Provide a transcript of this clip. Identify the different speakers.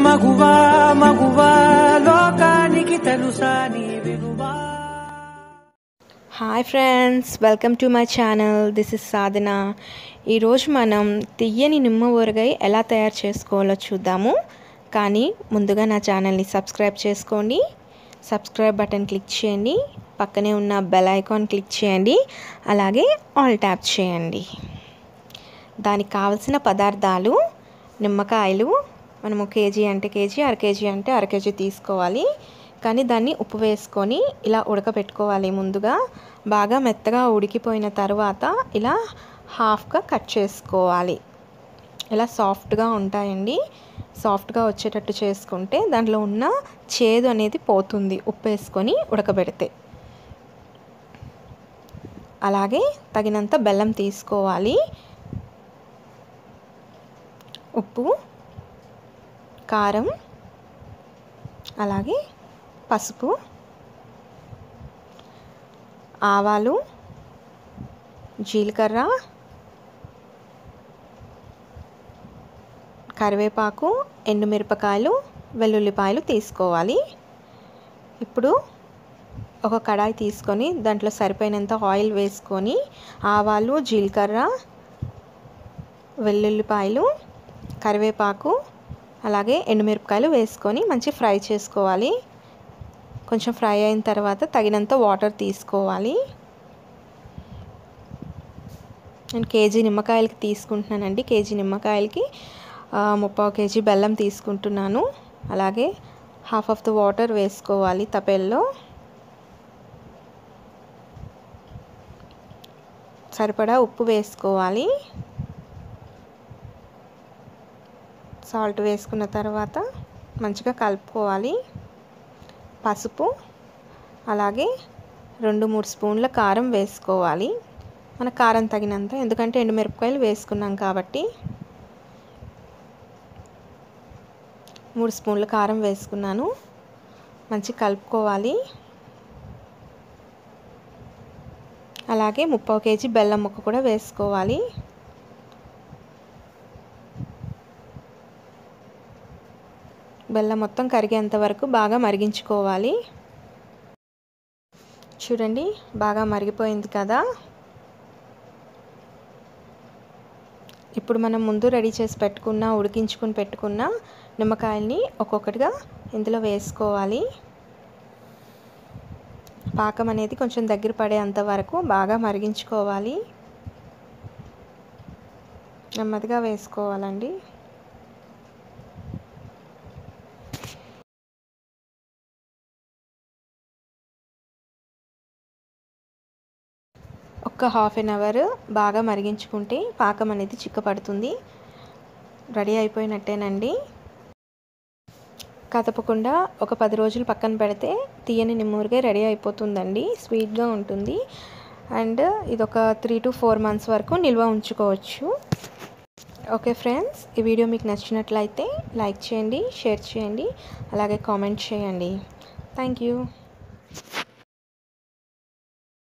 Speaker 1: మగువా మగువా లోకానికి తెలుసా నీ విలువా
Speaker 2: hi friends welcome to my channel this is Sadhana ఈరోజు మనం తియ్యని నిమ్మ ఊరగాయ ఎలా తయారు చేసుకోవాలో చూద్దాము కానీ ముందుగా నా ఛానల్ని సబ్స్క్రైబ్ చేసుకోండి సబ్స్క్రైబ్ బటన్ క్లిక్ చేయండి పక్కనే ఉన్న బెల్ ఐకాన్ క్లిక్ చేయండి అలాగే ఆల్ ట్యాప్ చేయండి దానికి కావలసిన పదార్థాలు నిమ్మకాయలు మనము కేజీ అంటే కేజీ అర కేజీ అంటే అర కేజీ తీసుకోవాలి కానీ దాన్ని ఉప్పు వేసుకొని ఇలా ఉడకబెట్టుకోవాలి ముందుగా బాగా మెత్తగా ఉడికిపోయిన తర్వాత ఇలా హాఫ్గా కట్ చేసుకోవాలి ఇలా సాఫ్ట్గా ఉంటాయండి సాఫ్ట్గా వచ్చేటట్టు చేసుకుంటే దాంట్లో ఉన్న చేదు అనేది పోతుంది ఉప్పు వేసుకొని ఉడకబెడితే అలాగే తగినంత బెల్లం తీసుకోవాలి ఉప్పు కారం అలాగే పసుపు ఆవాలు జీలకర్ర కరివేపాకు ఎండుమిరపకాయలు వెల్లుల్లిపాయలు తీసుకోవాలి ఇప్పుడు ఒక కడాయి తీసుకొని దాంట్లో సరిపోయినంత ఆయిల్ వేసుకొని ఆవాలు జీలకర్ర వెల్లుల్లిపాయలు కరివేపాకు అలాగే ఎండుమిరపకాయలు వేసుకొని మంచి ఫ్రై చేసుకోవాలి కొంచెం ఫ్రై అయిన తర్వాత తగినంత వాటర్ తీసుకోవాలి నేను కేజీ నిమ్మకాయలకి తీసుకుంటున్నానండి కేజీ నిమ్మకాయలకి ముప్పావు కేజీ బెల్లం తీసుకుంటున్నాను అలాగే హాఫ్ ఆఫ్ ద వాటర్ వేసుకోవాలి తపెల్లో సరిపడా ఉప్పు వేసుకోవాలి సాల్ట్ వేసుకున్న తర్వాత మంచిగా కలుపుకోవాలి పసుపు అలాగే రెండు మూడు స్పూన్ల కారం వేసుకోవాలి మన కారం తగినంత ఎందుకంటే ఎండుమిరపకాయలు వేసుకున్నాం కాబట్టి మూడు స్పూన్ల కారం వేసుకున్నాను మంచి కలుపుకోవాలి అలాగే ముప్పావు కేజీ బెల్లం ముక్క కూడా వేసుకోవాలి బెల్లం మొత్తం కరిగేంత వరకు బాగా మరిగించుకోవాలి చూడండి బాగా మరిగిపోయింది కదా ఇప్పుడు మనం ముందు రెడీ చేసి పెట్టుకున్న ఉడికించుకుని పెట్టుకున్న నిమ్మకాయల్ని ఒక్కొక్కటిగా ఇందులో వేసుకోవాలి పాకం అనేది కొంచెం దగ్గర పడేంత వరకు బాగా మరిగించుకోవాలి నెమ్మదిగా వేసుకోవాలండి ఒక హాఫ్ అన్ అవర్ బాగా మరిగించుకుంటే పాకం అనేది చిక్కపడుతుంది రెడీ అయిపోయినట్టేనండి కదపకుండా ఒక పది రోజులు పక్కన పెడితే తీయని నిమ్మూరిగా రెడీ అయిపోతుందండి స్వీట్గా ఉంటుంది అండ్ ఇది ఒక త్రీ టు ఫోర్ మంత్స్ వరకు నిల్వ ఉంచుకోవచ్చు ఓకే ఫ్రెండ్స్ ఈ వీడియో మీకు నచ్చినట్లయితే లైక్ చేయండి షేర్ చేయండి అలాగే కామెంట్ చేయండి థ్యాంక్ యూ